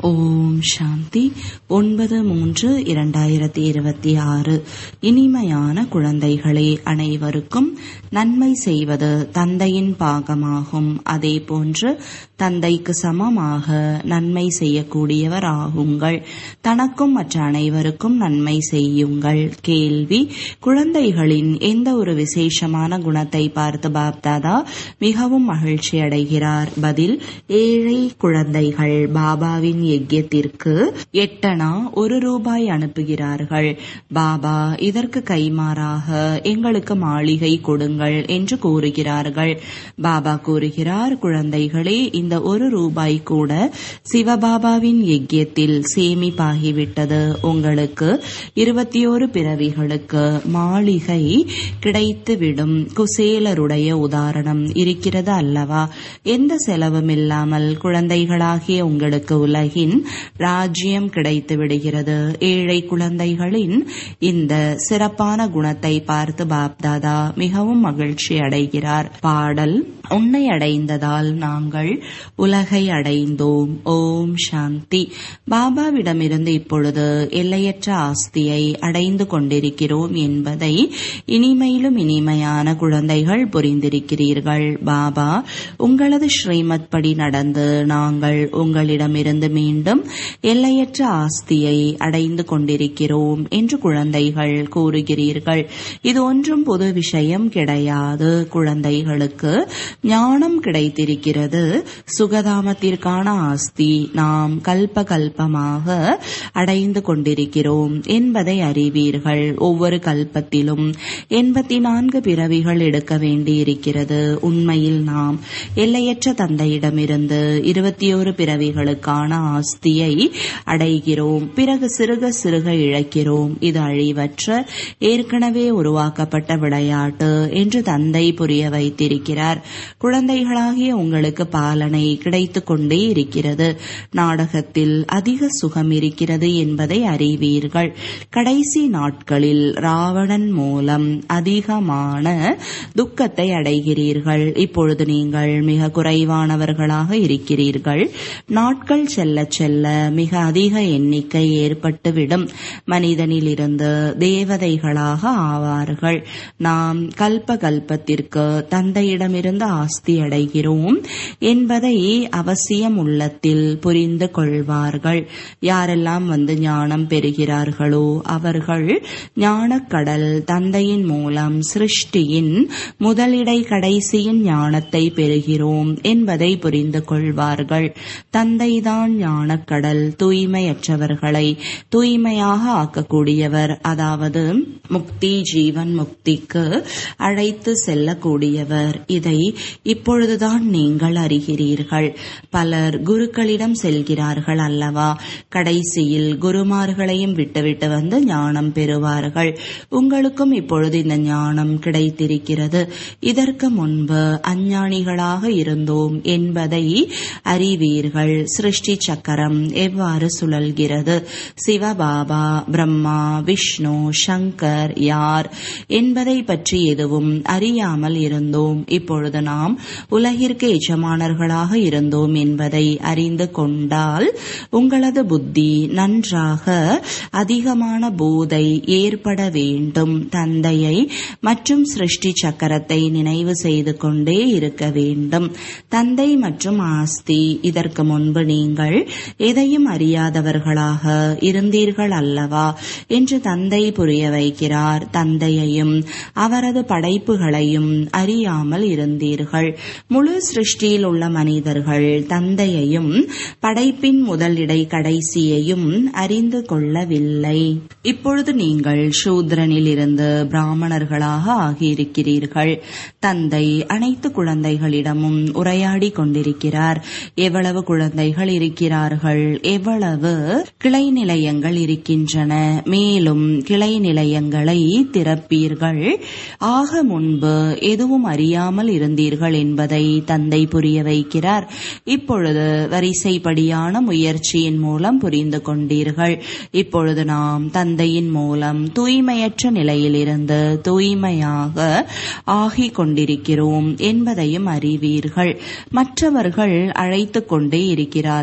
ஓம் சாந்தி ஒன்பது மூன்று இரண்டாயிரத்தி இருபத்தி ஆறு இனிமையான குழந்தைகளே அனைவருக்கும் நன்மை செய்வது தந்தையின் பாகமாகும் அதே போன்று தந்தைக்கு சமமாக நன்மை செய்யக்கூடியவர் ஆகுங்கள் தனக்கும் மற்ற அனைவருக்கும் நன்மை செய்யுங்கள் கேள்வி குழந்தைகளின் எந்த ஒரு விசேஷமான குணத்தை பார்த்து பாப்தாதா மிகவும் மகிழ்ச்சி அடைகிறார் பதில் ஏழை குழந்தைகள் பாபாவின் யஜ்யத்திற்கு எட்டனா ஒரு ரூபாய் அனுப்புகிறார்கள் பாபா இதற்கு கைமாறாக எங்களுக்கு மாளிகை கொடுங்கள் என்று கூறுகிறார்கள் பாபா கூறுகிறார் குழந்தைகளே இந்த ஒரு ரூபாய் கூட சிவபாபாவின் யஜ்யத்தில் சேமிப்பாகிவிட்டது உங்களுக்கு இருபத்தி ஒரு பிறவிகளுக்கு மாளிகை கிடைத்துவிடும் குசேலருடைய உதாரணம் இருக்கிறது அல்லவா எந்த செலவும் இல்லாமல் குழந்தைகளாகிய உங்களுக்கு உலகின் ராஜ்யம் கிடைத்து விடுகிறது ஏழை குழந்தைகளின் இந்த சிறப்பான குணத்தை பார்த்து பாப்தாதா மிகவும் மகிழ்ச்சி அடைகிறார் பாடல் உன்னை அடைந்ததால் நாங்கள் உலகை அடைந்தோம் ஓம் சாந்தி பாபாவிடமிருந்து இப்பொழுது எல்லையற்ற ஆஸ்தியை அடைந்து கொண்டிருக்கிறோம் என்பதை இனிமையிலும் இனிமையான குழந்தைகள் புரிந்திருக்கிறீர்கள் பாபா உங்களது ஸ்ரீமத் படி நடந்து நாங்கள் உங்களிடமிருந்து மீண்டும் எல்லையற்ற ஆஸ்தியை அடைந்து கொண்டிருக்கிறோம் என்று குழந்தைகள் கூறுகிறீர்கள் இது ஒன்றும் புது விஷயம் கிடையாது குழந்தைகளுக்கு ஞானம் கிடைத்திருக்கிறது சுகதாமத்திற்கான ஆஸ்தி நாம் கல்ப கல்பமாக அடைந்து கொண்டிருக்கிறோம் என்பதை அறிவீர்கள் ஒவ்வொரு கல்பத்திலும் எண்பத்தி நான்கு பிறவிகள் எடுக்க வேண்டியிருக்கிறது உண்மையில் நாம் எல்லையற்ற தந்தையிடமிருந்து இருபத்தி ஒரு பிறவிகளுக்கான ஆஸ்தியை அடைகிறோம் பிறகு சிறுக சிறுக இழக்கிறோம் இது அழிவற்ற ஏற்கனவே உருவாக்கப்பட்ட விளையாட்டு என்று தந்தை புரிய வைத்திருக்கிறார் குழந்தைகளாகிய உங்களுக்கு பாலனை கிடைத்துக் கொண்டே இருக்கிறது நாடகத்தில் அதிக சுகம் இருக்கிறது என்பதை அறிவீர்கள் கடைசி நாட்களில் ராவணன் மூலம் அதிகமான துக்கத்தை அடைகிறீர்கள் இப்பொழுது நீங்கள் மிக குறைவானவர்களாக இருக்கிறீர்கள் நாட்கள் செல்ல செல்ல மிக அதிக எண்ணிக்கை ஏற்பட்டுவிடும் மனிதனிலிருந்து தேவதைகளாக ஆவார்கள் நாம் கல்ப கல்பத்திற்கு தந்தையிடமிருந்து ஆஸ்தி அடைகிறோம் என்பதை அவசியம் உள்ளத்தில் புரிந்து கொள்வார்கள் யாரெல்லாம் வந்து ஞானம் பெறுகிறார்களோ அவர்கள் ஞானக்கடல் தந்தையின் மூலம் சிருஷ்டியின் முதலிடை கடைசியின் ஞானத்தை பெறுகிறோம் என்பதை புரிந்து கொள்வார்கள் தந்தைதான் ஞானக்கடல் தூய்மையற்றவர்களை தூய்மையாக ஆக்கக்கூடியவர் அதாவது முக்தி ஜீவன் முக்திக்கு அழைத்து செல்லக்கூடியவர் இதை இப்பொழுதுதான் நீங்கள் அறிகிறீர்கள் பலர் குருக்களிடம் செல்கிறார்கள் அல்லவா கடைசியில் குருமார்களையும் விட்டுவிட்டு வந்து ஞானம் பெறுவார்கள் உங்களுக்கும் இப்பொழுது இந்த ஞானம் கிடைத்திருக்கிறது இதற்கு முன்பு அஞ்ஞானிகளாக இருந்தோம் என்பதை அறிவீர்கள் சிருஷ்டி சக்கரம் எவ்வாறு சுழல்கிறது சிவபாபா பிரம்மா விஷ்ணு சங்கர் யார் என்பதை பற்றி எதுவும் அறியாமல் இருந்தோம் இப்பொழுது நாம் உலகிற்கு எஜமானர்களாக இருந்தோம் என்பதை அறிந்து கொண்டால் உங்களது புத்தி நன்றாக அதிகமான போதை ஏற்பட வேண்டும் தந்தையை மற்றும் சிருஷ்டி சக்கரத்தை நினைவு செய்து கொண்டே இருக்க வேண்டும் தந்தை மற்றும் ஆஸ்தி இதற்கு முன்பு நீங்கள் எதையும் அறியாதவர்களாக இருந்தீர்கள் அல்லவா என்று தந்தை புரிய வைக்கிறார் தந்தையையும் அவரது படைப்புகளையும் அறியாமல் இருந்தீர்கள் முழு சிருஷ்டியில் உள்ள மனிதர்கள் தந்தையையும் படைப்பின் முதலிடை கடைசியையும் அறிந்து கொள்ளவில்லை இப்பொழுது நீங்கள் சூத்ரனில் இருந்து பிராமணர்களாக ஆகியிருக்கிறீர்கள் தந்தை அனைத்து குழந்தைகளிடமும் உரையாடி கொண்டிருக்கிறார் எவ்வளவு குழந்தைகள் இருக்கிறார்கள் எவ்வளவு கிளை நிலையங்கள் இருக்கின்றன மேலும் கிளை நிலையங்களை திறப்பீர்கள் ஆக முன்பு எதுவும் அறியாமல் இருந்தீர்கள் என்பதை தந்தை புரிய வைக்கிறார் இப்பொழுது வரிசைப்படியான முயற்சியின் மூலம் புரிந்து கொண்டீர்கள் இப்பொழுது நாம் தந்தையின் மூலம் தூய்மையற்ற நிலையிலிருந்து தூய்மையாக ஆகிக் கொண்டிருக்கிறோம் என்பதையும் அறிவீர்கள் மற்றவர்கள் அழைத்துக் கொண்டே இருக்கிறார்கள்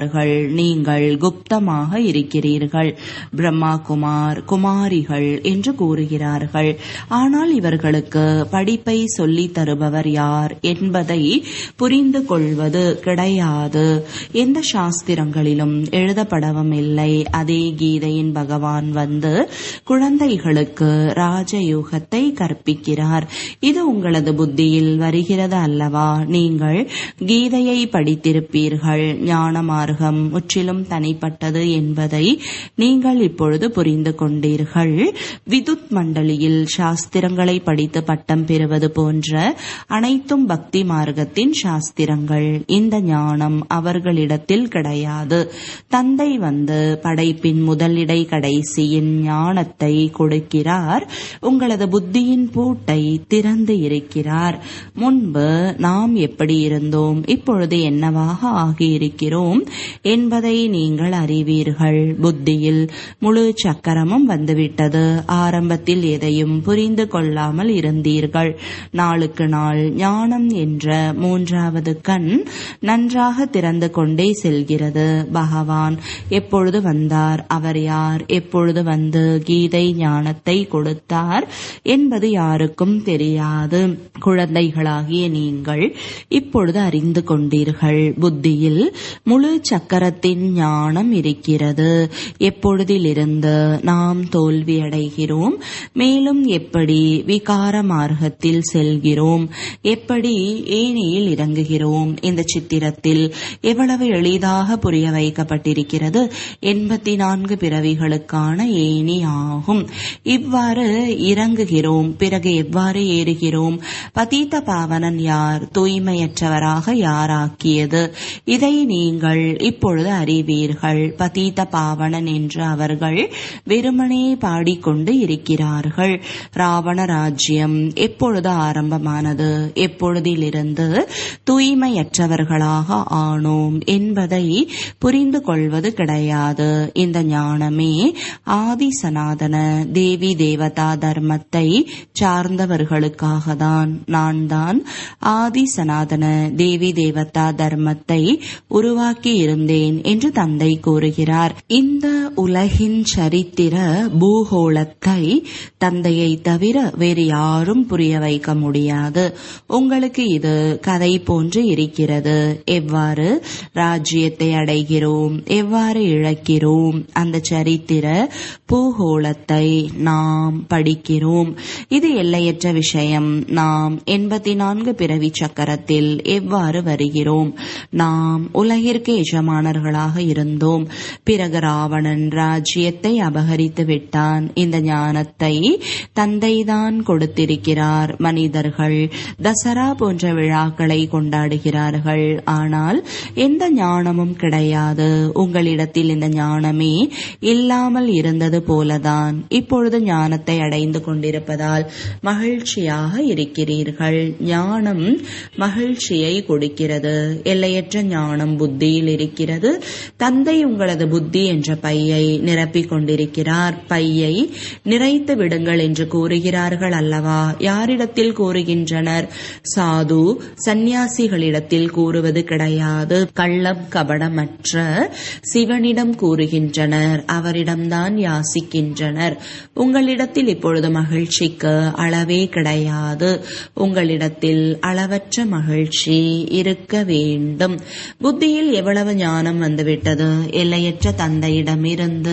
நீங்கள் குப்தமாக இருக்கிறீர்கள் பிரம்மா குமார் குமாரிகள் என்று கூறுகிறார்கள் ஆனால் இவர்களுக்கு படிப்பை சொல்லித் தருபவர் யார் என்பதை புரிந்து கொள்வது கிடையாது எந்த சாஸ்திரங்களிலும் எழுதப்படவும் இல்லை அதே கீதையின் பகவான் வந்து குழந்தைகளுக்கு ராஜயோகத்தை கற்பிக்கிறார் இது உங்களது புத்தியில் வருகிறது அல்லவா நீங்கள் கீதையை படித்திருப்பீர்கள் ஞான மார்க்கம் முற்றிலும் தனிப்பட்டது என்பதை நீங்கள் இப்பொழுது புரிந்து கொண்டீர்கள் விதுத் மண்டலியில் சாஸ்திரங்களை படித்து பட்டம் பெறுவது போன்ற அனைத்தும் பக்தி மார்க்கத்தின் சாஸ்திரங்கள் இந்த ஞானம் அவர்களிடத்தில் கிடையாது தந்தை வந்து படைப்பின் முதலிடை கடைசியின் ஞானத்தை கொடுக்கிறார் உங்களது புத்தியின் பூட்டை திறந்து இருக்கிறார் முன்பு நாம் எப்படி இருந்தோம் இப்பொழுது என்னவாக ஆகியிருக்கிறோம் என்பதை நீங்கள் அறிவீர்கள் புத்தியில் முழு சக்கரமும் வந்துவிட்டது ஆரம்பத்தில் எதையும் புரிந்து கொள்ளாமல் இருந்தீர்கள் நாளுக்கு நாள் ஞானம் என்ற மூன்றாவது கண் நன்றாக திறந்து கொண்டே செல்கிறது பகவான் எப்பொழுது வந்தார் அவர் யார் எப்பொழுது வந்து கீதை ஞானத்தை கொடுத்தார் என்பது யாருக்கும் தெரியாது குழந்தைகளாகிய நீங்கள் இப்பொழுது அறிந்து கொண்டீர்கள் புத்தியில் முழு சக்கரத்தின் ஞானம் இருக்கிறது எப்பொழுதிலிருந்து நாம் தோல்வியடைகிறோம் மேலும் எப்படி விகார மார்க்கத்தில் செல்கிறோம் எப்படி ஏனியில் இறங்குகிறோம் இந்த சித்திரத்தில் எவ்வளவு எளிதாக புரிய வைக்கப்பட்டிருக்கிறது எண்பத்தி நான்கு பிறவிகளுக்கான ஏணி ஆகும் இவ்வாறு இறங்குகிறோம் பிறகு எவ்வாறு ஏறுகிறோம் பதீத்த பாவனன் யார் தூய்மையற்றவராக யாராக்கியது இதை நீங்கள் இப்பொழுது அறிவீர்கள் பதீத்த பாவனன் என்று அவர்கள் வெறுமனே பாடிக்கொண்டு இருக்கிறார்கள் ராவண ராஜ்யம் எப்பொழுது ஆரம்பமானது எப்பொழுதிலிருந்து தூய்மையற்றவர்களாக ஆனோம் என்பதை புரிந்து கொள்வது கிடையாது இந்த ஞானமே ஆதி சனாதன தேவி தேவதா தர்மத்தை சார்ந்தவர்களுக்காக தான் நான் தான் ஆதி சனாதன தேவி தேவதா தர்மத்தை உருவாக்கி இருந்தேன் என்று தந்தை கூறுகிறார் இந்த உலகின் சரித்திர பூகோளத்தை தந்தையை தவிர வேறு யாரும் புரிய வைக்க முடியாது உங்களுக்கு இது கதை போன்று இருக்கிறது எவ்வாறு ராஜ்யத்தை அடைகிறோம் எவ்வாறு இழக்கிறோம் அந்த சரித்திர பூகோளத்தை நாம் படிக்கிறோம் இது எல்லையற்ற விஷயம் நாம் எண்பத்தி நான்கு பிறவி சக்கரத்தில் எவ்வாறு வருகிறோம் நாம் உலகிற்கு எஜமானர்களாக இருந்தோம் பிறகு ராவணன் ராஜ்யத்தை அபகரித்து விட்டான் இந்த ஞானத்தை தந்தைதான் கொடுத்திருக்கிறார் மனிதர்கள் தசரா போன்ற விழாக்களை கொண்டாடுகிறார்கள் ஆனால் எந்த ஞானமும் கிடையாது உங்களிடத்தில் இந்த ஞானமே இல்லாமல் இருந்தது போலதான் இப்பொழுது ஞானத்தை அடைந்து கொண்டிருப்பதால் மகிழ்ச்சியாக இருக்கிறீர்கள் ஞானம் மகிழ்ச்சியை கொடுக்கிறது எல்லையற்ற ஞானம் புத்தியில் இருக்கிறது தந்தை உங்களது புத்தி என்ற பையை நிரப்பிக் கொண்டிருக்கிறார் பையை நிறைத்து விடுங்கள் என்று கூறுகிறார்கள் அல்லவா யாரிடத்தில் கூறுகின்றனர் சாது சந்நியாசிகளிடத்தில் கூறுவது கிடையாது கள்ளம் கபடமற்ற சிவனிடம் கூறுகின்றனர் அவரிடம்தான் யாசிக்கின்றனர் உங்களிடத்தில் இப்பொழுது மகிழ்ச்சிக்கு அளவே கிடையாது உங்களிடத்தில் அளவற்ற மகிழ்ச்சி இருக்க வேண்டும் புத்தியில் எவ்வளவு ஞானம் வந்துவிட்டது எல்லையற்ற தந்தையிடமிருந்து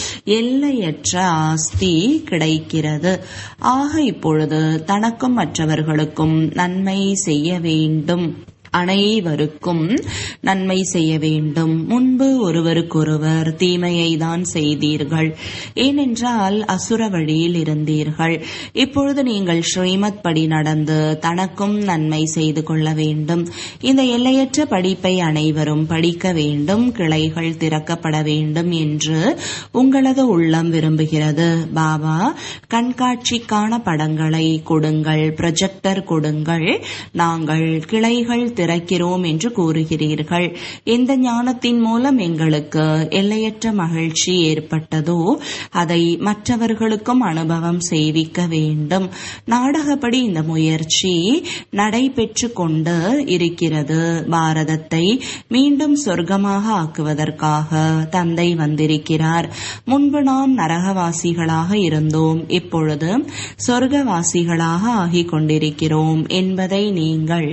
எல்லையற்ற ஆஸ்தி கிடைக்கிறது ஆக இப்பொழுது தனக்கும் மற்றவர்களுக்கும் நன்மை செய்ய வேண்டும் அனைவருக்கும் நன்மை செய்ய வேண்டும் முன்பு ஒருவருக்கொருவர் தீமையை தான் செய்தீர்கள் ஏனென்றால் அசுர வழியில் இருந்தீர்கள் இப்பொழுது நீங்கள் ஸ்ரீமத் படி நடந்து தனக்கும் நன்மை செய்து கொள்ள வேண்டும் இந்த எல்லையற்ற படிப்பை அனைவரும் படிக்க வேண்டும் கிளைகள் திறக்கப்பட வேண்டும் என்று உங்களது உள்ளம் விரும்புகிறது பாபா கண்காட்சிக்கான படங்களை கொடுங்கள் ப்ரொஜெக்டர் கொடுங்கள் நாங்கள் கிளைகள் திறக்கிறோம் என்று கூறுகிறீர்கள் எந்த ஞானத்தின் மூலம் எங்களுக்கு எல்லையற்ற மகிழ்ச்சி ஏற்பட்டதோ அதை மற்றவர்களுக்கும் அனுபவம் செய்விக்க வேண்டும் நாடகப்படி இந்த முயற்சி நடைபெற்று கொண்டு இருக்கிறது பாரதத்தை மீண்டும் சொர்க்கமாக ஆக்குவதற்காக தந்தை வந்திருக்கிறார் முன்பு நாம் நரகவாசிகளாக இருந்தோம் இப்பொழுது சொர்க்கவாசிகளாக ஆகிக் கொண்டிருக்கிறோம் என்பதை நீங்கள்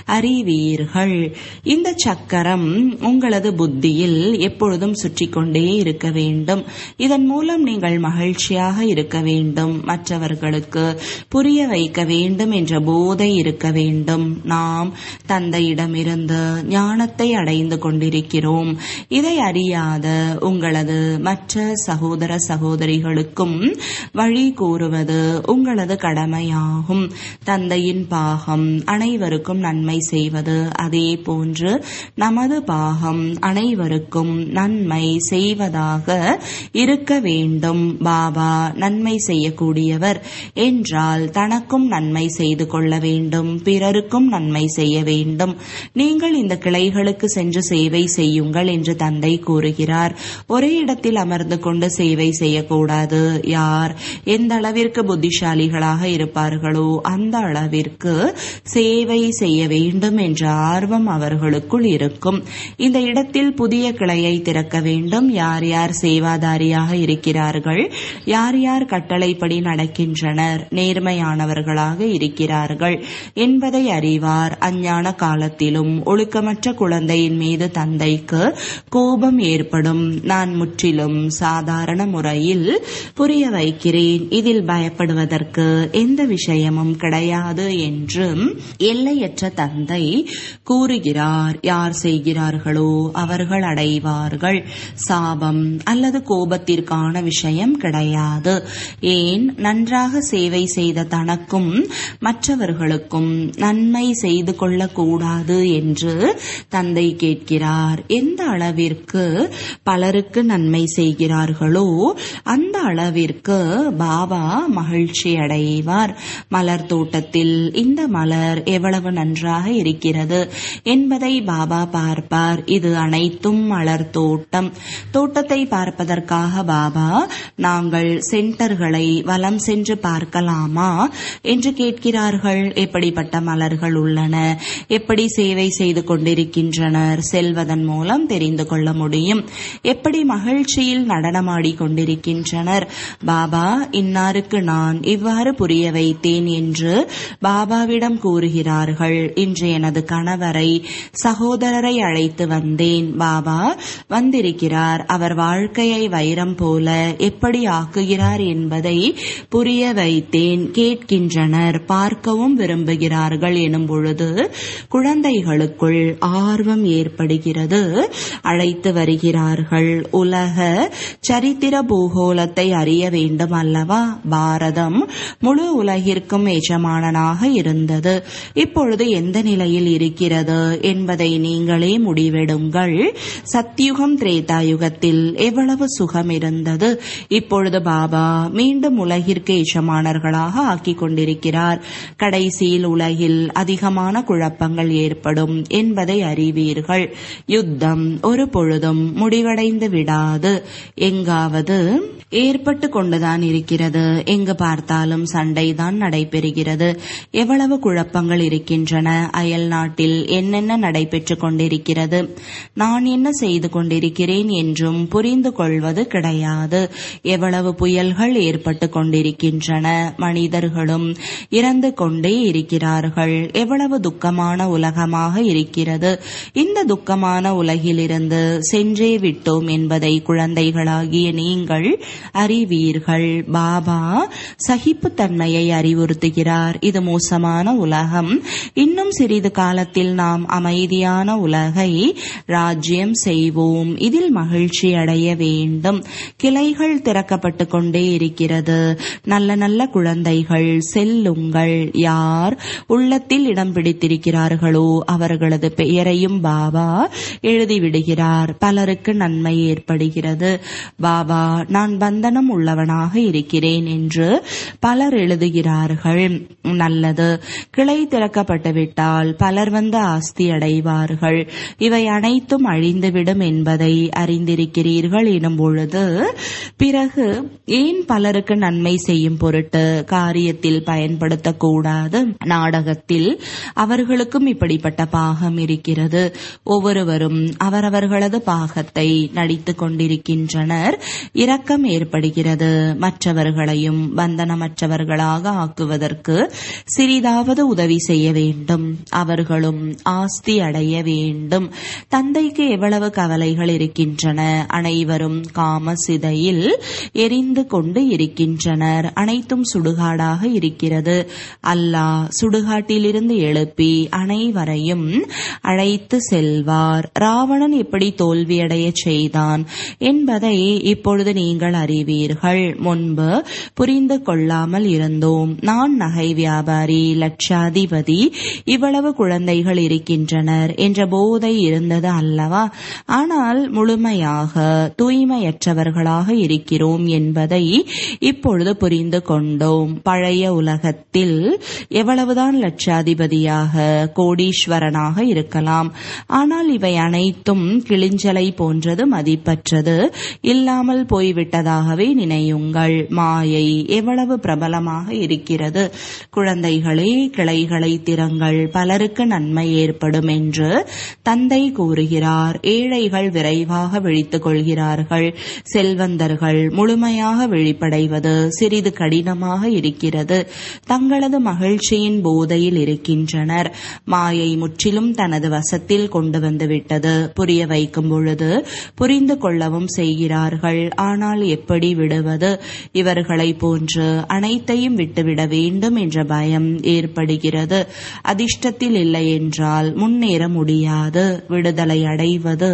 அறிவீர்கள் இந்த சக்கரம் உங்களது புத்தியில் எப்பொழுதும் சுற்றி கொண்டே இருக்க வேண்டும் இதன் மூலம் நீங்கள் மகிழ்ச்சியாக இருக்க வேண்டும் மற்றவர்களுக்கு புரிய வைக்க வேண்டும் என்ற போதை இருக்க வேண்டும் நாம் தந்தையிடமிருந்து ஞானத்தை அடைந்து கொண்டிருக்கிறோம் இதை அறியாத உங்களது மற்ற சகோதர சகோதரிகளுக்கும் வழி கூறுவது உங்களது கடமையாகும் தந்தையின் பாகம் அனைவருக்கும் நன்மை செய்வது அதே போன்று நமது பாகம் அனைவருக்கும் நன்மை செய்வதாக இருக்க வேண்டும் பாபா நன்மை செய்யக்கூடியவர் என்றால் தனக்கும் நன்மை செய்து கொள்ள வேண்டும் பிறருக்கும் நன்மை செய்ய வேண்டும் நீங்கள் இந்த கிளைகளுக்கு சென்று சேவை செய்யுங்கள் என்று தந்தை கூறுகிறார் ஒரே இடத்தில் அமர்ந்து கொண்டு சேவை செய்யக்கூடாது யார் எந்த அளவிற்கு புத்திசாலிகளாக இருப்பார்களோ அந்த அளவிற்கு சேவை செய்ய வேண்டும் என்ற ஆர்வம் அவர்களுக்குள் இருக்கும் இந்த இடத்தில் புதிய கிளையை திறக்க வேண்டும் யார் யார் சேவாதாரியாக இருக்கிறார்கள் யார் யார் கட்டளைப்படி நடக்கின்றனர் நேர்மையானவர்களாக இருக்கிறார்கள் என்பதை அறிவார் அஞ்ஞான காலத்திலும் ஒழுக்கமற்ற குழந்தையின் மீது தந்தைக்கு கோபம் ஏற்படும் நான் முற்றிலும் சாதாரண முறையில் புரிய வைக்கிறேன் இதில் பயப்படுவதற்கு எந்த விஷயமும் கிடையாது என்று எல்லையற்ற தந்தை கூறுகிறார் யார் செய்கிறார்களோ அவர்கள் அடைவார்கள் சாபம் அல்லது கோபத்திற்கான விஷயம் கிடையாது ஏன் நன்றாக சேவை செய்த தனக்கும் மற்றவர்களுக்கும் நன்மை செய்து கொள்ளக்கூடாது என்று தந்தை கேட்கிறார் எந்த அளவிற்கு பலருக்கு நன்மை செய்கிறார்களோ அந்த அளவிற்கு பாபா மகிழ்ச்சி அடைவார் மலர் தோட்டத்தில் இந்த மலர் எவ்வளவு நன்றாக இருக்கிறது என்பதை பாபா பார்ப்பார் இது அனைத்தும் மலர் தோட்டம் தோட்டத்தை பார்ப்பதற்காக பாபா நாங்கள் சென்டர்களை வலம் சென்று பார்க்கலாமா என்று கேட்கிறார்கள் எப்படிப்பட்ட மலர்கள் உள்ளன எப்படி சேவை செய்து கொண்டிருக்கின்றனர் செல்வதன் மூலம் தெரிந்து கொள்ள முடியும் எப்படி மகிழ்ச்சியில் நடனமாடி கொண்டிருக்கின்றனர் பாபா இன்னாருக்கு நான் இவ்வாறு புரிய வைத்தேன் என்று பாபாவிடம் கூறுகிறார்கள் இன்று எனது கணவரை சகோதரரை அழைத்து வந்தேன் பாபா வந்திருக்கிறார் அவர் வாழ்க்கையை வைரம் போல எப்படி ஆக்குகிறார் என்பதை புரிய வைத்தேன் கேட்கின்றனர் பார்க்கவும் விரும்புகிறார்கள் எனும் பொழுது குழந்தைகளுக்குள் ஆர்வம் ஏற்படுகிறது அழைத்து வருகிறார்கள் உலக சரித்திர பூகோளத்தை அறிய வேண்டும் அல்லவா பாரதம் முழு உலகிற்கும் எஜமானனாக இருந்தது இப்பொழுது எந்த நிலையில் இருக்கிறது என்பதை நீங்களே முடிவெடுங்கள் சத்தியுகம் திரேதாயுகத்தில் எவ்வளவு சுகம் இருந்தது இப்பொழுது பாபா மீண்டும் உலகிற்கு எஜமானர்களாக ஆக்கிக் கொண்டிருக்கிறார் கடைசியில் உலகில் அதிகமான குழப்பங்கள் ஏற்படும் என்பதை அறிவீர்கள் யுத்தம் ஒரு பொழுதும் முடிவடைந்து விடாது எங்காவது ஏற்பட்டு கொண்டுதான் இருக்கிறது எங்கு பார்த்தாலும் சண்டைதான் நடைபெறுகிறது எவ்வளவு குழப்பங்கள் இருக்கின்றன அயல் நாட்டில் என்னென்ன நடைபெற்றுக் கொண்டிருக்கிறது நான் என்ன செய்து கொண்டிருக்கிறேன் என்றும் புரிந்து கொள்வது கிடையாது எவ்வளவு புயல்கள் ஏற்பட்டு கொண்டிருக்கின்றன மனிதர்களும் இறந்து கொண்டே இருக்கிறார்கள் எவ்வளவு துக்கமான உலகமாக இருக்கிறது இந்த துக்கமான உலகிலிருந்து சென்றே விட்டோம் என்பதை குழந்தைகளாகிய நீங்கள் அறிவீர்கள் பாபா சகிப்புத்தன்மையை அறிவுறுத்துகிறார் இது மோசமான உலகம் இன்னும் சிறிது காலத்தில் நாம் அமைதியான உலகை ராஜ்யம் செய்வோம் இதில் மகிழ்ச்சி அடைய வேண்டும் கிளைகள் திறக்கப்பட்டு கொண்டே இருக்கிறது நல்ல நல்ல குழந்தைகள் செல்லுங்கள் யார் உள்ளத்தில் இடம் பிடித்திருக்கிறார்களோ அவர்களது பெயரையும் பாபா எழுதிவிடுகிறார் பலருக்கு நன்மை ஏற்படுகிறது பாபா நான் பந்தனம் உள்ளவனாக இருக்கிறேன் என்று பலர் எழுதுகிறார்கள் நல்லது கிளை திறக்கப்பட்டு விட்டால் பல பலர் வந்து ஆஸ்தி அடைவார்கள் இவை அனைத்தும் அழிந்துவிடும் என்பதை அறிந்திருக்கிறீர்கள் எனும் பொழுது பிறகு ஏன் பலருக்கு நன்மை செய்யும் பொருட்டு காரியத்தில் பயன்படுத்தக்கூடாது நாடகத்தில் அவர்களுக்கும் இப்படிப்பட்ட பாகம் இருக்கிறது ஒவ்வொருவரும் அவரவர்களது பாகத்தை நடித்துக் கொண்டிருக்கின்றனர் இரக்கம் ஏற்படுகிறது மற்றவர்களையும் பந்தனமற்றவர்களாக ஆக்குவதற்கு சிறிதாவது உதவி செய்ய வேண்டும் அவர்களும் ஆஸ்தி அடைய வேண்டும் தந்தைக்கு எவ்வளவு கவலைகள் இருக்கின்றன அனைவரும் காம சிதையில் எரிந்து கொண்டு இருக்கின்றனர் அனைத்தும் சுடுகாடாக இருக்கிறது அல்லாஹ் சுடுகாட்டிலிருந்து எழுப்பி அனைவரையும் அழைத்து செல்வார் ராவணன் எப்படி தோல்வியடைய செய்தான் என்பதை இப்பொழுது நீங்கள் அறிவீர்கள் முன்பு புரிந்து கொள்ளாமல் இருந்தோம் நான் நகை வியாபாரி லட்சாதிபதி இவ்வளவு குழந்தைகள் இருக்கின்றனர் என்ற போதை இருந்தது அல்லவா ஆனால் முழுமையாக தூய்மையற்றவர்களாக இருக்கிறோம் என்பதை இப்பொழுது புரிந்து கொண்டோம் பழைய உலகத்தில் எவ்வளவுதான் லட்சாதிபதியாக கோடீஸ்வரனாக இருக்கலாம் ஆனால் இவை அனைத்தும் கிளிஞ்சலை போன்றது மதிப்பற்றது இல்லாமல் போய்விட்டதாகவே நினையுங்கள் மாயை எவ்வளவு பிரபலமாக இருக்கிறது குழந்தைகளே கிளைகளை திறங்கள் பலருக்கு நன்மை ஏற்படும் என்று தந்தை கூறுகிறார் ஏழைகள் விரைவாக விழித்துக் கொள்கிறார்கள் செல்வந்தர்கள் முழுமையாக விழிப்படைவது சிறிது கடினமாக இருக்கிறது தங்களது மகிழ்ச்சியின் போதையில் இருக்கின்றனர் மாயை முற்றிலும் தனது வசத்தில் கொண்டு வந்துவிட்டது புரிய வைக்கும் பொழுது புரிந்து கொள்ளவும் செய்கிறார்கள் ஆனால் எப்படி விடுவது இவர்களை போன்று அனைத்தையும் விட்டுவிட வேண்டும் என்ற பயம் ஏற்படுகிறது அதிர்ஷ்டத்தில் இல்லை என்றால் முன்னேற முடியாது விடுதலை அடைவது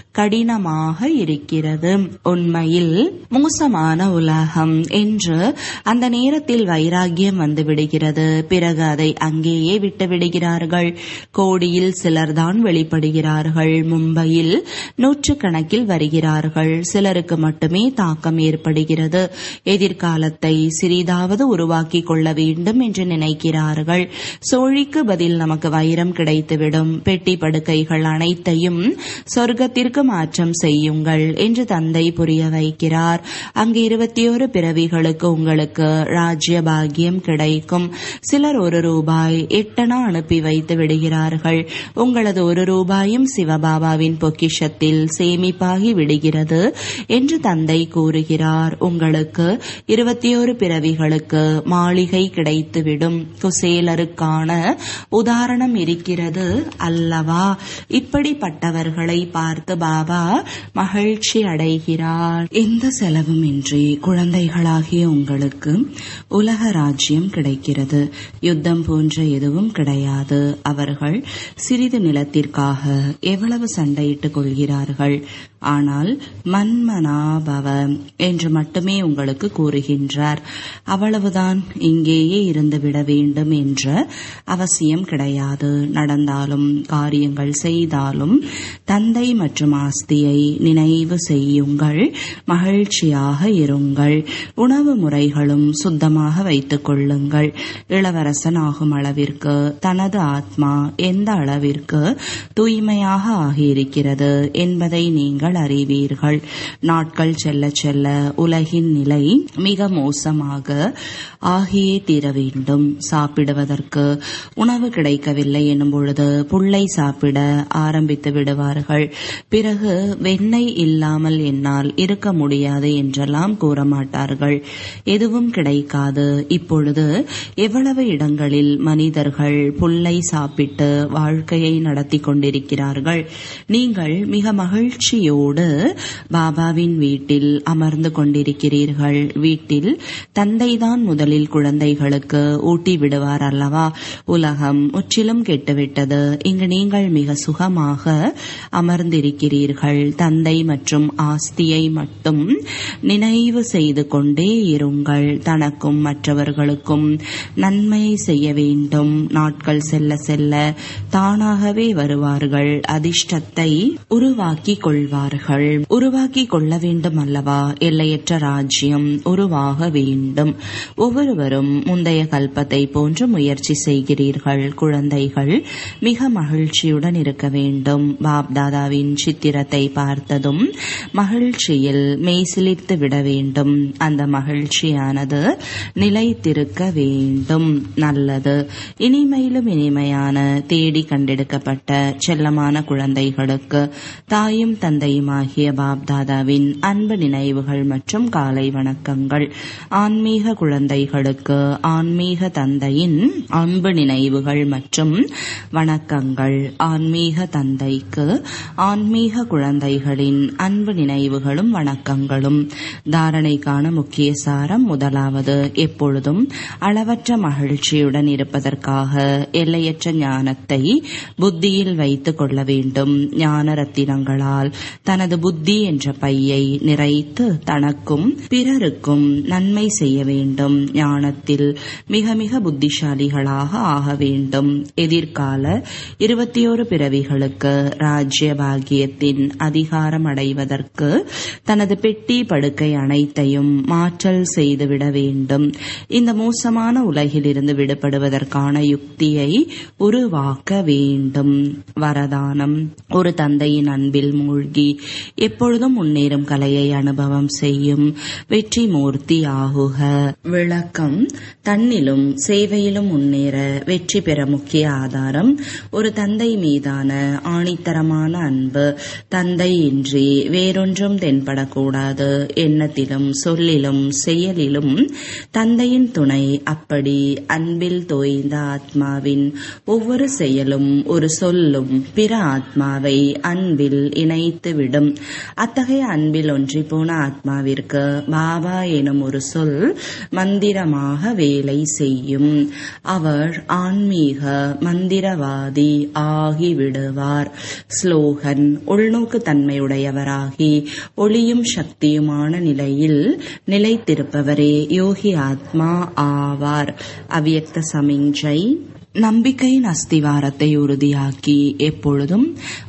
கடினமாக இருக்கிறது உண்மையில் மோசமான உலகம் என்று அந்த நேரத்தில் வைராகியம் வந்து விடுகிறது பிறகு அதை அங்கேயே விட்டு விடுகிறார்கள் கோடியில் சிலர்தான் வெளிப்படுகிறார்கள் மும்பையில் நூற்றுக்கணக்கில் வருகிறார்கள் சிலருக்கு மட்டுமே தாக்கம் ஏற்படுகிறது எதிர்காலத்தை சிறிதாவது உருவாக்கிக் கொள்ள வேண்டும் என்று நினைக்கிறார்கள் சோழிக்கு பதில் நமக்கு வைரம் கிடைத்துவிடும் பெட்டி படுக்கைகள் அனைத்தையும் சொர்க்கத்திற்கு மாற்றம் செய்யுங்கள் என்று தந்தை புரிய வைக்கிறார் அங்கு இருபத்தி ஒரு பிறவிகளுக்கு உங்களுக்கு ராஜ்ய பாக்கியம் கிடைக்கும் சிலர் ஒரு ரூபாய் எட்டனா அனுப்பி வைத்து விடுகிறார்கள் உங்களது ஒரு ரூபாயும் சிவபாபாவின் பொக்கிஷத்தில் சேமிப்பாகி விடுகிறது என்று தந்தை கூறுகிறார் உங்களுக்கு இருபத்தி ஒரு பிறவிகளுக்கு மாளிகை கிடைத்துவிடும் குசேலருக்கான உதாரணம் இருக்கிறது அல்லவா இப்படிப்பட்டவர்களை பார்த்து பாபா மகிழ்ச்சி அடைகிறார் எந்த செலவும் இன்றி குழந்தைகளாகிய உங்களுக்கு உலக ராஜ்யம் கிடைக்கிறது யுத்தம் போன்ற எதுவும் கிடையாது அவர்கள் சிறிது நிலத்திற்காக எவ்வளவு சண்டையிட்டுக் கொள்கிறார்கள் ஆனால் மன்மனாபவ என்று மட்டுமே உங்களுக்கு கூறுகின்றார் அவ்வளவுதான் இங்கேயே இருந்துவிட வேண்டும் என்ற அவசியம் கிடையாது நடந்தாலும் காரியங்கள் செய்தாலும் தந்தை மற்றும் ஆஸ்தியை நினைவு செய்யுங்கள் மகிழ்ச்சியாக இருங்கள் உணவு முறைகளும் சுத்தமாக வைத்துக் கொள்ளுங்கள் இளவரசன் ஆகும் அளவிற்கு தனது ஆத்மா எந்த அளவிற்கு தூய்மையாக ஆகியிருக்கிறது என்பதை நீங்கள் அறிவீர்கள் நாட்கள் செல்ல செல்ல உலகின் நிலை மிக மோசமாக ஆகியே தீர வேண்டும் சாப்பிடுவதற்கு உணவு கிடைக்கவில்லை எனும் பொழுது புல்லை சாப்பிட ஆரம்பித்து விடுவார்கள் பிறகு வெண்ணெய் இல்லாமல் என்னால் இருக்க முடியாது என்றெல்லாம் கூற மாட்டார்கள் எதுவும் கிடைக்காது இப்பொழுது எவ்வளவு இடங்களில் மனிதர்கள் புல்லை சாப்பிட்டு வாழ்க்கையை நடத்தி கொண்டிருக்கிறார்கள் நீங்கள் மிக மகிழ்ச்சியோடு பாபாவின் வீட்டில் அமர்ந்து கொண்டிருக்கிறீர்கள் வீட்டில் தந்தைதான் முதலில் குழந்தைகளுக்கு ஊட்டி விடுவார் அல்லவா உலகம் முற்றிலும் கெட்டுவிட்டது இங்கு நீங்கள் மிக சுகமாக அமர்ந்திருக்கிறீர்கள் தந்தை மற்றும் ஆஸ்தியை மட்டும் நினைவு செய்து கொண்டே இருங்கள் தனக்கும் மற்றவர்களுக்கும் நன்மை செய்ய வேண்டும் நாட்கள் செல்ல செல்ல தானாகவே வருவார்கள் அதிர்ஷ்டத்தை உருவாக்கிக் கொள்வார்கள் கூறுவார்கள் உருவாக்கி கொள்ள வேண்டும் அல்லவா எல்லையற்ற ராஜ்யம் உருவாக வேண்டும் ஒவ்வொருவரும் முந்தைய கல்பத்தை போன்று முயற்சி செய்கிறீர்கள் குழந்தைகள் மிக மகிழ்ச்சியுடன் இருக்க வேண்டும் பாப் தாதாவின் சித்திரத்தை பார்த்ததும் மகிழ்ச்சியில் மெய்சிலிர்த்து விட வேண்டும் அந்த மகிழ்ச்சியானது நிலைத்திருக்க வேண்டும் நல்லது இனிமையிலும் இனிமையான தேடி கண்டெடுக்கப்பட்ட செல்லமான குழந்தைகளுக்கு தாயும் தந்தையுமாகிய பாப் தாதாவின் அன்பு நினைவுகள் மற்றும் காலை வணக்கங்கள் ஆன்மீக குழந்தைகளுக்கு ஆன்மீக தந்தையின் அன்பு நினைவுகள் மற்றும் வணக்கங்கள் ஆன்மீக தந்தைக்கு ஆன்மீக குழந்தைகளின் அன்பு நினைவுகளும் வணக்கங்களும் தாரணைக்கான முக்கிய சாரம் முதலாவது எப்பொழுதும் அளவற்ற மகிழ்ச்சியுடன் இருப்பதற்காக எல்லையற்ற ஞானத்தை புத்தியில் வைத்துக் கொள்ள வேண்டும் ஞான ரத்தினங்களால் தனது புத்தி என்ற பையை நிறைத்து தனக்கும் பிறருக்கும் நன்மை செய்ய வேண்டும் ஞானத்தில் மிக மிக புத்திசாலிகளாக ஆக வேண்டும் எதிர்கால இருபத்தி ஒரு பிறவிகளுக்கு ராஜ்ய பாகியத்தின் அதிகாரம் அடைவதற்கு தனது பெட்டி படுக்கை அனைத்தையும் மாற்றல் செய்துவிட வேண்டும் இந்த மோசமான உலகிலிருந்து விடுபடுவதற்கான யுக்தியை உருவாக்க வேண்டும் வரதானம் ஒரு தந்தையின் அன்பில் மூழ்கி எப்பொழுதும் முன்னேறும் கலையை அனுபவம் செய்யும் வெற்றி மூர்த்தி ஆகுக விளக்கம் தன்னிலும் சேவையிலும் முன்னேற வெற்றி பெற முக்கிய ஆதாரம் ஒரு தந்தை மீதான ஆணித்தரமான அன்பு தந்தை இன்றி வேறொன்றும் தென்படக்கூடாது எண்ணத்திலும் சொல்லிலும் செயலிலும் தந்தையின் துணை அப்படி அன்பில் தோய்ந்த ஆத்மாவின் ஒவ்வொரு செயலும் ஒரு சொல்லும் பிற ஆத்மாவை அன்பில் இணைத்துவிடும் அத்தகைய அன்பில் ஒன்றி போன ஆத்மாவிற்கு பாபா எனும் ஒரு சொல் மந்திரமாக வேலை செய்யும் அவர் ஆன்மீக மந்திரவாதி ஆகிவிடுவார் ஸ்லோகன் உள்நோக்கு தன்மையுடையவராகி ஒளியும் சக்தியுமான நிலையில் நிலைத்திருப்பவரே யோகி ஆத்மா ஆவார் அவ்யக்த சமிஞ்சை நம்பிக்கையின் அஸ்திவாரத்தை உறுதியாக்கி எப்பொழுதும்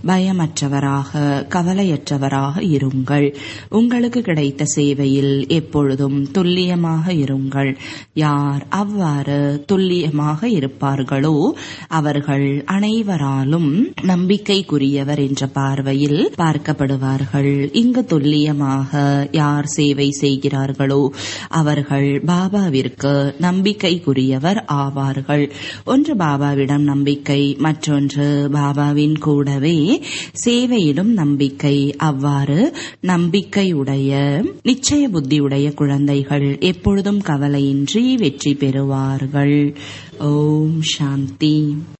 பயமற்றவராக கவலையற்றவராக இருங்கள் உங்களுக்கு கிடைத்த சேவையில் எப்பொழுதும் துல்லியமாக இருங்கள் யார் அவ்வாறு துல்லியமாக இருப்பார்களோ அவர்கள் அனைவராலும் நம்பிக்கைக்குரியவர் என்ற பார்வையில் பார்க்கப்படுவார்கள் இங்கு துல்லியமாக யார் சேவை செய்கிறார்களோ அவர்கள் பாபாவிற்கு நம்பிக்கைக்குரியவர் ஆவார்கள் ஒன்று பாபாவிடம் நம்பிக்கை மற்றொன்று பாபாவின் கூடவே சேவையிலும் நம்பிக்கை அவ்வாறு நம்பிக்கையுடைய நிச்சய புத்தியுடைய குழந்தைகள் எப்பொழுதும் கவலையின்றி வெற்றி பெறுவார்கள் ஓம் சாந்தி